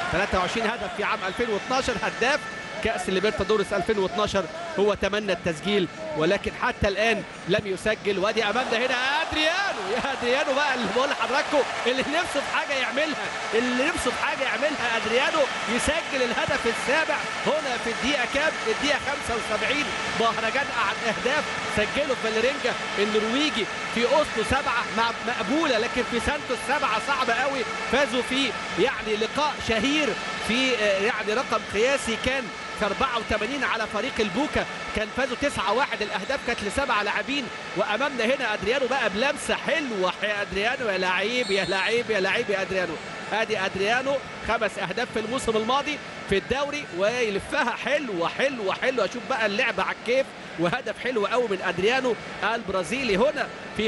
23 هدف في عام 2012 هداف كأس ليبرتادوريس 2012 هو تمنى التسجيل ولكن حتى الآن لم يسجل وادي أمامنا هنا أدريانو يا أدريانو بقى اللي بقول لحضراتكم اللي نفسه في حاجة يعملها اللي نفسه في حاجة يعملها أدريانو يسجل الهدف السابع هنا في الدقيقة كام؟ الدقيقة 75 مهرجان أهداف سجله فالرينجا النرويجي في أوسلو سبعة مع مقبولة لكن في سانتوس سبعة صعبة قوي فازوا في يعني لقاء شهير في يعني رقم قياسي كان في 84 على فريق البوكا كان فازوا 9 1 الاهداف كانت لسبع لاعبين وامامنا هنا ادريانو بقى بلمسه حلوه يا ادريانو يا لعيب يا لعيب يا لعيب يا ادريانو ادي ادريانو خمس اهداف في الموسم الماضي في الدوري ويلفها حلوه حلوه حلوه شوف بقى اللعبه على الكيف وهدف حلو قوي من ادريانو البرازيلي هنا في